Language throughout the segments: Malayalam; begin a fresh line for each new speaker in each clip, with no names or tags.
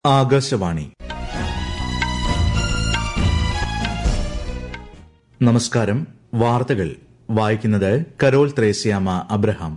ആകാശവാണി നമസ്കാരം വാർത്തകൾ വായിക്കുന്നത് കരോൾ ത്രേസ്യാമ അബ്രഹാം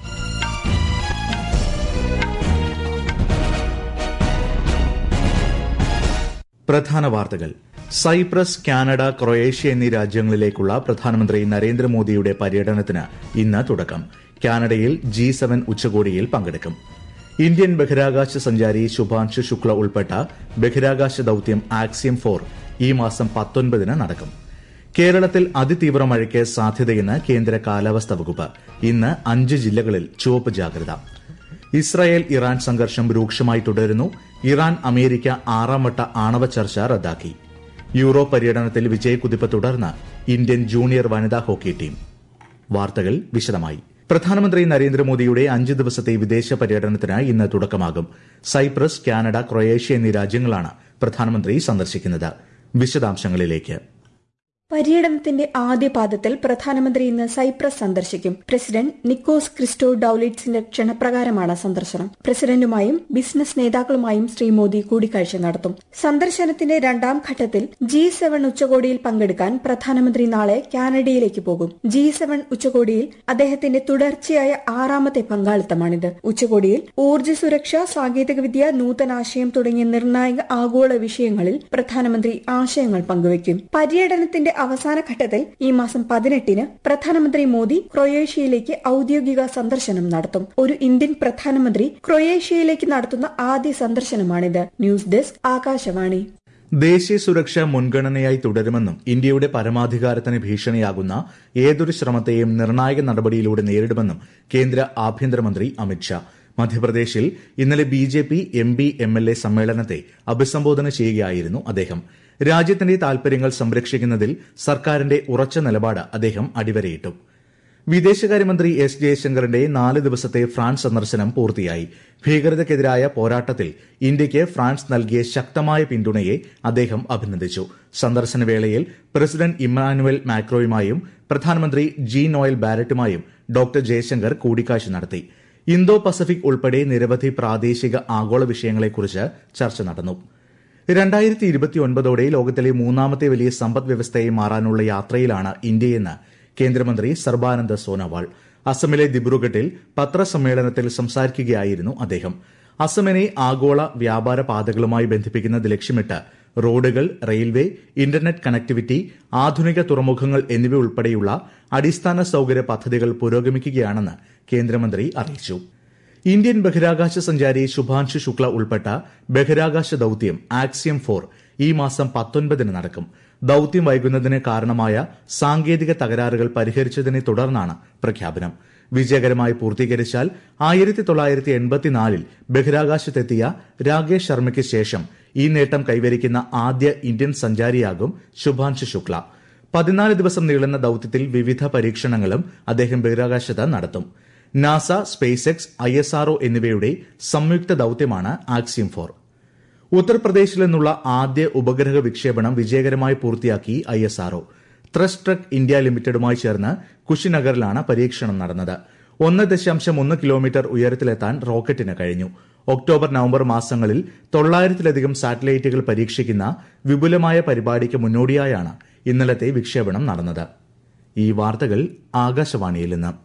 പ്രധാന വാർത്തകൾ സൈപ്രസ് കാനഡ ക്രൊയേഷ്യ എന്നീ രാജ്യങ്ങളിലേക്കുള്ള പ്രധാനമന്ത്രി നരേന്ദ്രമോദിയുടെ പര്യടനത്തിന് ഇന്ന് തുടക്കം കാനഡയിൽ ജി സെവൻ ഉച്ചകോടിയിൽ പങ്കെടുക്കും ഇന്ത്യൻ ബഹിരാകാശ സഞ്ചാരി ശുഭാൻഷു ശുക്ല ഉൾപ്പെട്ട ബഹിരാകാശ ദൌത്യം ആക്സിയം ഫോർ ഈ മാസം പത്തൊൻപതിന് നടക്കും കേരളത്തിൽ അതിതീവ്ര മഴയ്ക്ക് സാധ്യതയെന്ന് കേന്ദ്ര കാലാവസ്ഥാ വകുപ്പ് ഇന്ന് അഞ്ച് ജില്ലകളിൽ ചുവപ്പ് ജാഗ്രത ഇസ്രായേൽ ഇറാൻ സംഘർഷം രൂക്ഷമായി തുടരുന്നു ഇറാൻ അമേരിക്ക ആറാം വട്ട ആണവ ചർച്ച റദ്ദാക്കി യൂറോ പര്യടനത്തിൽ വിജയക്കുതിപ്പ് തുടർന്ന് ഇന്ത്യൻ ജൂനിയർ വനിതാ ഹോക്കി ടീം വാർത്തകൾ വിശദമായി പ്രധാനമന്ത്രി നരേന്ദ്രമോദിയുടെ അഞ്ച് ദിവസത്തെ വിദേശ പര്യടനത്തിന് ഇന്ന് തുടക്കമാകും സൈപ്രസ് കാനഡ ക്രൊയേഷ്യ എന്നീ രാജ്യങ്ങളാണ് പ്രധാനമന്ത്രി സന്ദർശിക്കുന്നത് വിശദാംശങ്ങളിലേക്ക്
പര്യടനത്തിന്റെ ആദ്യ പാദത്തിൽ പ്രധാനമന്ത്രി ഇന്ന് സൈപ്രസ് സന്ദർശിക്കും പ്രസിഡന്റ് നിക്കോസ് ക്രിസ്റ്റോ ഡൌലിറ്റ്സിന്റെ ക്ഷണപ്രകാരമാണ് സന്ദർശനം പ്രസിഡന്റുമായും ബിസിനസ് നേതാക്കളുമായും ശ്രീ മോദി കൂടിക്കാഴ്ച നടത്തും സന്ദർശനത്തിന്റെ രണ്ടാം ഘട്ടത്തിൽ ജി സെവൻ ഉച്ചകോടിയിൽ പങ്കെടുക്കാൻ പ്രധാനമന്ത്രി നാളെ കാനഡയിലേക്ക് പോകും ജി സെവൻ ഉച്ചകോടിയിൽ അദ്ദേഹത്തിന്റെ തുടർച്ചയായ ആറാമത്തെ പങ്കാളിത്തമാണിത് ഉച്ചകോടിയിൽ ഊർജ്ജ സുരക്ഷ സാങ്കേതികവിദ്യ നൂതനാശയം തുടങ്ങിയ നിർണായക ആഗോള വിഷയങ്ങളിൽ പ്രധാനമന്ത്രി ആശയങ്ങൾ പങ്കുവയ്ക്കും പര്യടനത്തിന്റെ അവസാന ഘട്ടത്തിൽ ഈ മാസം പതിനെട്ടിന് പ്രധാനമന്ത്രി മോദി ക്രൊയേഷ്യയിലേക്ക് ഔദ്യോഗിക സന്ദർശനം നടത്തും ഒരു ഇന്ത്യൻ പ്രധാനമന്ത്രി ക്രൊയേഷ്യയിലേക്ക് നടത്തുന്ന ആദ്യ സന്ദർശനമാണിത് ന്യൂസ് ഡെസ്ക് ആകാശവാണി
ദേശീയ സുരക്ഷ മുൻഗണനയായി തുടരുമെന്നും ഇന്ത്യയുടെ പരമാധികാരത്തിന് ഭീഷണിയാകുന്ന ഏതൊരു ശ്രമത്തെയും നിർണായക നടപടിയിലൂടെ നേരിടുമെന്നും കേന്ദ്ര ആഭ്യന്തരമന്ത്രി അമിത്ഷാ മധ്യപ്രദേശിൽ ഇന്നലെ B J P M P M L A സമ്മേളനത്തെ അഭിസംബോധന ചെയ്യുകയായിരുന്നു അദ്ദേഹം രാജ്യത്തിന്റെ താൽപര്യങ്ങൾ സംരക്ഷിക്കുന്നതിൽ സർക്കാരിന്റെ ഉറച്ച നിലപാട് അദ്ദേഹം അടിവരയിട്ടു വിദേശകാര്യമന്ത്രി എസ് ജയശങ്കറിന്റെ നാല് ദിവസത്തെ ഫ്രാൻസ് സന്ദർശനം പൂർത്തിയായി ഭീകരതയ്ക്കെതിരായ പോരാട്ടത്തിൽ ഇന്ത്യയ്ക്ക് ഫ്രാൻസ് നൽകിയ ശക്തമായ പിന്തുണയെ അദ്ദേഹം അഭിനന്ദിച്ചു സന്ദർശനവേളയിൽ പ്രസിഡന്റ് ഇമ്മാനുവൽ മാക്രോയുമായും പ്രധാനമന്ത്രി ജി നോയൽ ബാരറ്റുമായും ഡോക്ടർ ജയശങ്കർ കൂടിക്കാഴ്ച നടത്തി ഇന്തോ പസഫിക് ഉൾപ്പെടെ നിരവധി പ്രാദേശിക ആഗോള വിഷയങ്ങളെക്കുറിച്ച് ചർച്ച നടന്നു രണ്ടായിരത്തി ഇരുപത്തിയൊൻപതോടെ ലോകത്തിലെ മൂന്നാമത്തെ വലിയ സമ്പദ് വ്യവസ്ഥയായി മാറാനുള്ള യാത്രയിലാണ് ഇന്ത്യയെന്ന് കേന്ദ്രമന്ത്രി സർബാനന്ദ സോനോവാൾ അസമിലെ ദിബ്രുഗഡിൽ പത്രസമ്മേളനത്തിൽ സംസാരിക്കുകയായിരുന്നു അദ്ദേഹം അസമിനെ ആഗോള വ്യാപാര പാതകളുമായി ബന്ധിപ്പിക്കുന്നത് ലക്ഷ്യമിട്ട് റോഡുകൾ റെയിൽവേ ഇന്റർനെറ്റ് കണക്ടിവിറ്റി ആധുനിക തുറമുഖങ്ങൾ എന്നിവ ഉൾപ്പെടെയുള്ള അടിസ്ഥാന സൌകര്യ പദ്ധതികൾ പുരോഗമിക്കുകയാണെന്ന് കേന്ദ്രമന്ത്രി അറിയിച്ചു ഇന്ത്യൻ ബഹിരാകാശ സഞ്ചാരി ശുഭാൻഷു ശുക്ല ഉൾപ്പെട്ട ബഹിരാകാശ ദൌത്യം ആക്സിയം ഫോർ ഈ മാസം പത്തൊൻപതിന് നടക്കും ദൌത്യം വൈകുന്നതിന് കാരണമായ സാങ്കേതിക തകരാറുകൾ പരിഹരിച്ചതിനെ തുടർന്നാണ് പ്രഖ്യാപനം വിജയകരമായി പൂർത്തീകരിച്ചാൽ ആയിരത്തി തൊള്ളായിരത്തി എൺപത്തിനാലിൽ ബഹിരാകാശത്തെത്തിയ രാകേഷ് ശർമ്മയ്ക്ക് ശേഷം ഈ നേട്ടം കൈവരിക്കുന്ന ആദ്യ ഇന്ത്യൻ സഞ്ചാരിയാകും ശുഭാൻഷു ശുക്ല പതിനാല് ദിവസം നീളുന്ന ദൌത്യത്തിൽ വിവിധ പരീക്ഷണങ്ങളും അദ്ദേഹം ബഹിരാകാശത്ത് നടത്തും NASA SpaceX I S R O എന്നിവയുടെ സംയുക്ത ദൌത്യമാണ് ആക്സിയം ഫോർ ഉത്തർപ്രദേശിൽ നിന്നുള്ള ആദ്യ ഉപഗ്രഹ വിക്ഷേപണം വിജയകരമായി പൂർത്തിയാക്കി ഐ എസ് ആർഒ ത്രസ്റ്റ് ട്രക്ക് ഇന്ത്യ ലിമിറ്റഡുമായി ചേർന്ന് കുശിനഗറിലാണ് പരീക്ഷണം നടന്നത് ഒന്ന് ദശാംശം ഒന്ന് കിലോമീറ്റർ ഉയരത്തിലെത്താൻ റോക്കറ്റിന് കഴിഞ്ഞു ഒക്ടോബർ നവംബർ മാസങ്ങളിൽ തൊള്ളായിരത്തിലധികം സാറ്റലൈറ്റുകൾ പരീക്ഷിക്കുന്ന വിപുലമായ പരിപാടിക്ക് മുന്നോടിയായാണ് ഇന്നലത്തെ വിക്ഷേപണം നടന്നത് ഈ വാർത്തകൾ ആകാശവാണിയിൽ നിന്ന്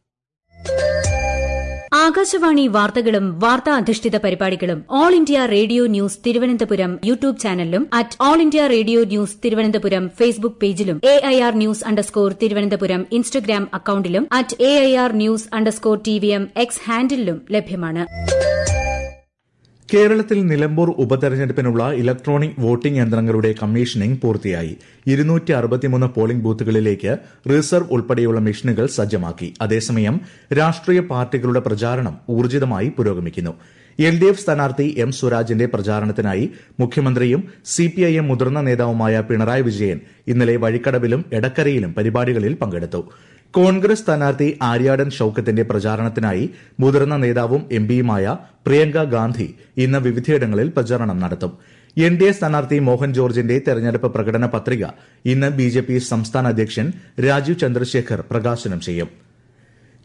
ആകാശവാണി വാർത്തകളും വാർത്താ അധിഷ്ഠിത പരിപാടികളും All India Radio News Thiruvananthapuram YouTube ചാനലിലും at All India Radio News Thiruvananthapuram Facebook പേജിലും A I R news underscore Thiruvananthapuram Instagram അക്കൌണ്ടിലും at A I R news underscore T V M X ഹാൻഡിലും ലഭ്യമാണ്
കേരളത്തിൽ നിലമ്പൂർ ഉപതെരഞ്ഞെടുപ്പിനുള്ള ഇലക്ട്രോണിക് വോട്ടിംഗ് യന്ത്രങ്ങളുടെ കമ്മീഷനിംഗ് പൂർത്തിയായി ഇരുന്നൂറ്റി അറുപത്തിമൂന്ന് പോളിംഗ് ബൂത്തുകളിലേക്ക് റിസർവ് ഉൾപ്പെടെയുള്ള മെഷീനുകൾ സജ്ജമാക്കി അതേസമയം രാഷ്ട്രീയ പാർട്ടികളുടെ പ്രചാരണം ഊർജിതമായി പുരോഗമിക്കുന്നു എൽ ഡി എഫ് സ്ഥാനാർത്ഥി എം സ്വരാജിന്റെ പ്രചാരണത്തിനായി മുഖ്യമന്ത്രിയും സിപിഐഎം മുതിർന്ന നേതാവുമായ പിണറായി വിജയൻ ഇന്നലെ വഴിക്കടവിലും എടക്കരയിലും പരിപാടികളിൽ പങ്കെടുത്തു കോൺഗ്രസ് സ്ഥാനാർത്ഥി ആര്യാടൻ ഷൌക്കത്തിന്റെ പ്രചാരണത്തിനായി മുതിർന്ന നേതാവും എംപിയുമായ പ്രിയങ്ക ഗാന്ധി ഇന്ന് വിവിധയിടങ്ങളിൽ പ്രചാരണം നടത്തും എൻ ഡി എ സ്ഥാനാർത്ഥി മോഹൻ ജോർജിന്റെ തെരഞ്ഞെടുപ്പ് പ്രകടന പത്രിക ഇന്ന് ബി ജെ പി സംസ്ഥാന അധ്യക്ഷൻ രാജീവ് ചന്ദ്രശേഖർ പ്രകാശനം ചെയ്യും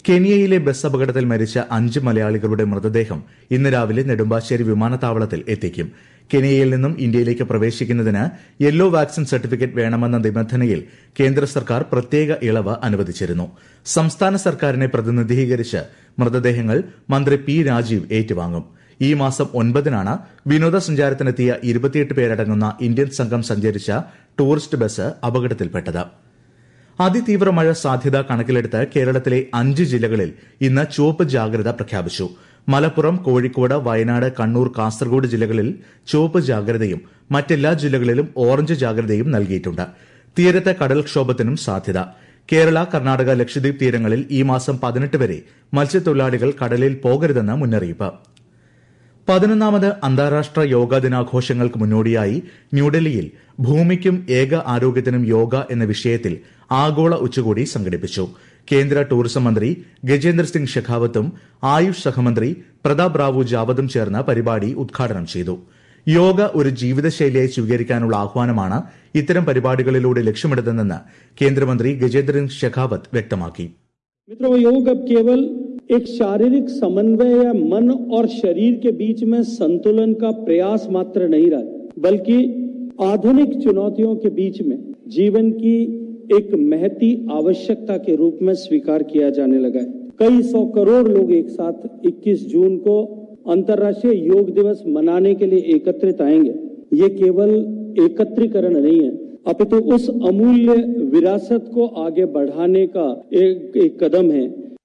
കെനിയയിലെ ബസ് അപകടത്തിൽ മരിച്ച അഞ്ച് മലയാളികളുടെ മൃതദേഹം ഇന്ന് രാവിലെ നെടുമ്പാശ്ശേരി വിമാനത്താവളത്തിൽ എത്തിക്കും കെനിയയിൽ നിന്നും ഇന്ത്യയിലേക്ക് പ്രവേശിക്കുന്നതിന് യെല്ലോ വാക്സിൻ സർട്ടിഫിക്കറ്റ് വേണമെന്ന നിബന്ധനയിൽ കേന്ദ്ര സർക്കാർ പ്രത്യേക ഇളവ് അനുവദിച്ചിരുന്നു സംസ്ഥാന സർക്കാരിനെ പ്രതിനിധീകരിച്ച് മൃതദേഹങ്ങൾ മന്ത്രി പി രാജീവ് ഏറ്റുവാങ്ങും ഈ മാസം ഒൻപതിനാണ് വിനോദസഞ്ചാരത്തിനെത്തിയ ഇരുപത്തിയെട്ട് പേരടങ്ങുന്ന ഇന്ത്യൻ സംഘം സഞ്ചരിച്ച ടൂറിസ്റ്റ് ബസ് അപകടത്തിൽപ്പെട്ടത് അതിതീവ്ര മഴ സാധ്യത കണക്കിലെടുത്ത് കേരളത്തിലെ അഞ്ച് ജില്ലകളിൽ ഇന്ന് ചുവപ്പ് ജാഗ്രത പ്രഖ്യാപിച്ചു മലപ്പുറം കോഴിക്കോട് വയനാട് കണ്ണൂർ കാസർഗോഡ് ജില്ലകളിൽ ചുവപ്പ് ജാഗ്രതയും മറ്റെല്ലാ ജില്ലകളിലും ഓറഞ്ച് ജാഗ്രതയും നൽകിയിട്ടുണ്ട് തീരത്തെ കടൽക്ഷോഭത്തിനും സാധ്യത കേരള കർണാടക ലക്ഷദ്വീപ് തീരങ്ങളിൽ ഈ മാസം പതിനെട്ട് വരെ മത്സ്യത്തൊഴിലാളികൾ കടലിൽ പോകരുതെന്ന് മുന്നറിയിപ്പ് പതിനൊന്നാമത് അന്താരാഷ്ട്ര യോഗാ ദിനാഘോഷങ്ങൾക്ക് മുന്നോടിയായി ന്യൂഡൽഹിയിൽ ഭൂമിക്കും ഏക ആരോഗ്യത്തിനും യോഗ എന്ന വിഷയത്തിൽ ആഗോള ഉച്ചകോടി സംഘടിപ്പിച്ചു കേന്ദ്ര ടൂറിസം മന്ത്രി ഗജേന്ദ്ര സിംഗ് ഷെഖാവത്തും ആയുഷ് സഹമന്ത്രി പ്രതാപ് റാവു ജാവതും ചേർന്ന് പരിപാടി ഉദ്ഘാടനം ചെയ്തു യോഗ ഒരു ജീവിതശൈലിയായി സ്വീകരിക്കാനുള്ള ആഹ്വാനമാണ് ഇത്തരം പരിപാടികളിലൂടെ ലക്ഷ്യമിടുന്നതെന്ന് കേന്ദ്രമന്ത്രി ഗജേന്ദ്ര സിംഗ് ഷെഖാവത്ത് വ്യക്തമാക്കി
मित्रों योग अब केवल एक शारीरिक समन्वय या मन और शरीर के बीच में संतुलन का प्रयास मात्र नहीं रहा बल्कि आधुनिक चुनौतियों के बीच में जीवन की एक महती आवश्यकता के रूप में स्वीकार किया जाने लगा है कई सौ करोड़ लोग एक साथ 21 जून को अंतर्राष्ट्रीय योग दिवस मनाने के लिए एकत्रित आएंगे ये केवल एकत्रीकरण नहीं है अपितु उस अमूल्य विरासत को आगे बढ़ाने का एक, एक कदम है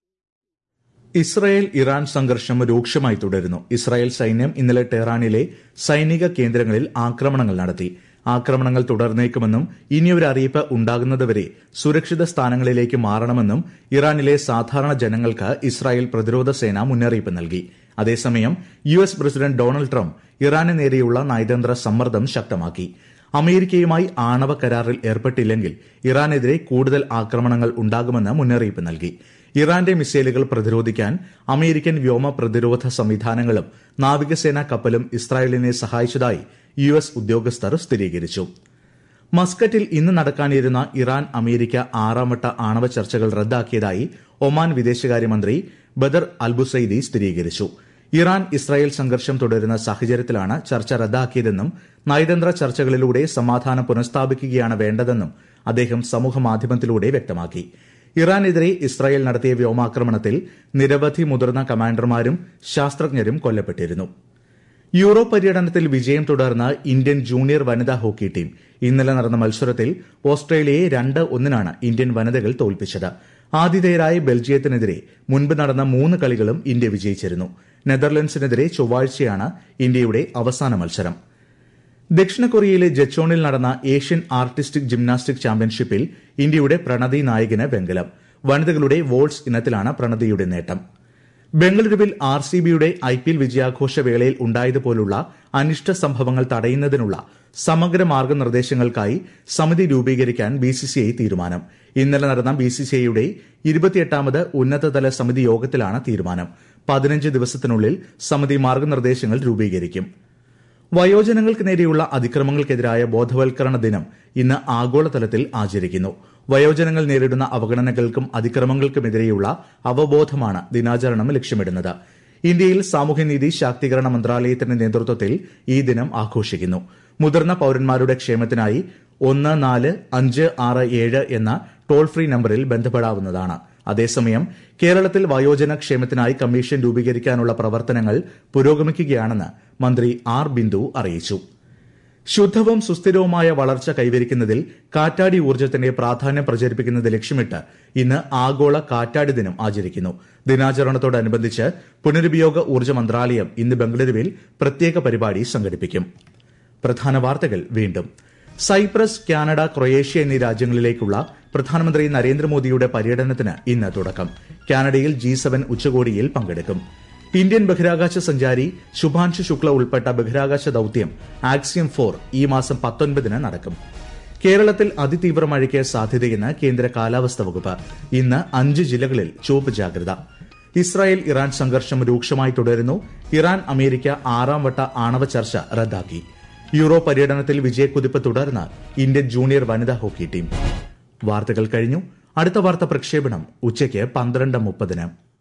ഇസ്രായേൽ ഇറാൻ സംഘർഷം രൂക്ഷമായി തുടരുന്നു ഇസ്രായേൽ സൈന്യം ഇന്നലെ ടെഹ്റാനിലെ സൈനിക കേന്ദ്രങ്ങളിൽ ആക്രമണങ്ങൾ നടത്തി ആക്രമണങ്ങൾ തുടർന്നേക്കുമെന്നും ഇനിയൊരു അറിയിപ്പ് ഉണ്ടാകുന്നതുവരെ സുരക്ഷിത സ്ഥാനങ്ങളിലേക്ക് മാറണമെന്നും ഇറാനിലെ സാധാരണ ജനങ്ങൾക്ക് ഇസ്രായേൽ പ്രതിരോധ സേന മുന്നറിയിപ്പ് നൽകി അതേസമയം U S president Donald Trump ഇറാന് നേരെയുള്ള നയതന്ത്ര സമ്മർദ്ദം ശക്തമാക്കി അമേരിക്കയുമായി ആണവ കരാറിൽ ഏർപ്പെട്ടില്ലെങ്കിൽ ഇറാനെതിരെ കൂടുതൽ ആക്രമണങ്ങൾ ഉണ്ടാകുമെന്ന് മുന്നറിയിപ്പ് നൽകി ഇറാന്റെ മിസൈലുകൾ പ്രതിരോധിക്കാൻ അമേരിക്കൻ വ്യോമ പ്രതിരോധ സംവിധാനങ്ങളും നാവികസേനാ കപ്പലും ഇസ്രായേലിനെ സഹായിച്ചതായി യു എസ് ഉദ്യോഗസ്ഥർ സ്ഥിരീകരിച്ചു മസ്കറ്റിൽ ഇന്ന് നടക്കാനിരുന്ന ഇറാൻ അമേരിക്ക ആറാം വട്ട ആണവ ചർച്ചകൾ റദ്ദാക്കിയതായി ഒമാൻ വിദേശകാര്യമന്ത്രി ബദർ അൽബുസൈദി സ്ഥിരീകരിച്ചു ഇറാൻ ഇസ്രായേൽ സംഘർഷം തുടരുന്ന സാഹചര്യത്തിലാണ് ചർച്ച റദ്ദാക്കിയതെന്നും നയതന്ത്ര ചർച്ചകളിലൂടെ സമാധാനം പുനഃസ്ഥാപിക്കുകയാണ് വേണ്ടതെന്നും അദ്ദേഹം സമൂഹമാധ്യമത്തിലൂടെ വ്യക്തമാക്കി ഇറാനെതിരെ ഇസ്രായേൽ നടത്തിയ വ്യോമാക്രമണത്തിൽ നിരവധി മുതിർന്ന കമാൻഡർമാരും ശാസ്ത്രജ്ഞരും കൊല്ലപ്പെട്ടിരുന്നു യൂറോ പര്യടനത്തിൽ വിജയം തുടർന്ന ഇന്ത്യൻ ജൂനിയർ വനിതാ ഹോക്കി ടീം ഇന്നലെ നടന്ന മത്സരത്തിൽ ഓസ്ട്രേലിയയെ രണ്ട് ഒന്നിനാണ് ഇന്ത്യൻ വനിതകൾ തോൽപ്പിച്ചത് ആതിഥേയരായ ബെൽജിയത്തിനെതിരെ മുൻപ് നടന്ന മൂന്ന് കളികളും ഇന്ത്യ വിജയിച്ചിരുന്നു നെതർലൻഡ്സിനെതിരെ ചൊവ്വാഴ്ചയാണ് ഇന്ത്യയുടെ അവസാന മത്സരം ദക്ഷിണ കൊറിയയിലെ ജച്ചോണിൽ നടന്ന ഏഷ്യൻ ആർട്ടിസ്റ്റിക് ജിംനാസ്റ്റിക് ചാമ്പ്യൻഷിപ്പിൽ ഇന്ത്യയുടെ പ്രണതി നായകന് വെങ്കലം വനിതകളുടെ വോൾസ് ഇനത്തിലാണ് പ്രണതിയുടെ നേട്ടം ബംഗളൂരുവിൽ ആർ സി ബിയുടെ ഐ പി എൽ വിജയാഘോഷ വേളയിൽ ഉണ്ടായതുപോലുള്ള അനിഷ്ട സംഭവങ്ങൾ തടയുന്നതിനുള്ള സമഗ്ര മാർഗനിർദ്ദേശങ്ങൾക്കായി സമിതി രൂപീകരിക്കാൻ ബി സി സി ഐ തീരുമാനം ഇന്നലെ നടന്ന ബി സി സി ഐയുടെ ഇരുപത്തിയെട്ടാമത് ഉന്നതതല സമിതി യോഗത്തിലാണ് തീരുമാനം പതിനഞ്ച് ദിവസത്തിനുള്ളിൽ സമിതി മാർഗനിർദ്ദേശങ്ങൾ രൂപീകരിക്കും വയോജനങ്ങൾക്ക് നേരെയുള്ള അതിക്രമങ്ങൾക്കെതിരായ ബോധവൽക്കരണ ദിനം ഇന്ന് ആഗോളതലത്തിൽ ആചരിക്കുന്നു വയോജനങ്ങൾ നേരിടുന്ന അവഗണനകൾക്കും അതിക്രമങ്ങൾക്കുമെതിരെയുള്ള അവബോധമാണ് ദിനാചരണം ലക്ഷ്യമിടുന്നത് ഇന്ത്യയിൽ സാമൂഹ്യനീതി ശാക്തീകരണ മന്ത്രാലയത്തിന്റെ നേതൃത്വത്തിൽ ഈ ദിനം ആഘോഷിക്കുന്നു മുതിർന്ന പൌരന്മാരുടെ ക്ഷേമത്തിനായി ഒന്ന് നാല് അഞ്ച് ആറ് ഏഴ് എന്ന ടോൾ ഫ്രീ നമ്പറിൽ ബന്ധപ്പെടാവുന്നതാണ് അതേസമയം കേരളത്തിൽ വയോജന ക്ഷേമത്തിനായി കമ്മീഷൻ രൂപീകരിക്കാനുള്ള പ്രവർത്തനങ്ങൾ പുരോഗമിക്കുകയാണെന്ന് മന്ത്രി ആർ ബിന്ദു അറിയിച്ചു ശുദ്ധവും സുസ്ഥിരവുമായ വളർച്ച കൈവരിക്കുന്നതിൽ കാറ്റാടി ഊർജ്ജത്തിന്റെ പ്രാധാന്യം പ്രചരിപ്പിക്കുന്നത് ലക്ഷ്യമിട്ട് ഇന്ന് ആഗോള കാറ്റാടി ദിനം ആചരിക്കുന്നു ദിനാചരണത്തോടനുബന്ധിച്ച് പുനരുപയോഗ ഊർജ്ജ മന്ത്രാലയം ഇന്ന് ബംഗളൂരുവിൽ പ്രത്യേക പരിപാടി സംഘടിപ്പിക്കും പ്രധാന വാർത്തകൾ വീണ്ടും സൈപ്രസ് കാനഡ ക്രൊയേഷ്യ എന്നീ രാജ്യങ്ങളിലേക്കുള്ള പ്രധാനമന്ത്രി നരേന്ദ്രമോദിയുടെ പര്യടനത്തിന് ഇന്ന് തുടക്കം കാനഡയിൽ ജി സെവൻ ഉച്ചകോടിയിൽ പങ്കെടുക്കും ഇന്ത്യൻ ബഹിരാകാശ സഞ്ചാരി ശുഭാൻഷു ശുക്ല ഉൾപ്പെട്ട ബഹിരാകാശ ദൌത്യം ആക്സിയം ഫോർ ഈ മാസം പത്തൊൻപതിന് നടക്കും കേരളത്തിൽ അതിതീവ്ര മഴയ്ക്ക് സാധ്യതയെന്ന് കേന്ദ്ര കാലാവസ്ഥാ വകുപ്പ് ഇന്ന് അഞ്ച് ജില്ലകളിൽ ചുവപ്പ് ജാഗ്രത ഇസ്രായേൽ ഇറാൻ സംഘർഷം രൂക്ഷമായി തുടരുന്നു ഇറാൻ അമേരിക്ക ആറാം വട്ട ആണവ ചർച്ച റദ്ദാക്കി യൂറോ പര്യടനത്തിൽ വിജയക്കുതിപ്പ് തുടർന്ന് ഇന്ത്യൻ ജൂനിയർ വനിതാ ഹോക്കി ടീം വാർത്തകൾ കഴിഞ്ഞു അടുത്ത വാർത്ത പ്രക്ഷേപണം ഉച്ചയ്ക്ക് പന്ത്രണ്ട് മുപ്പതിന്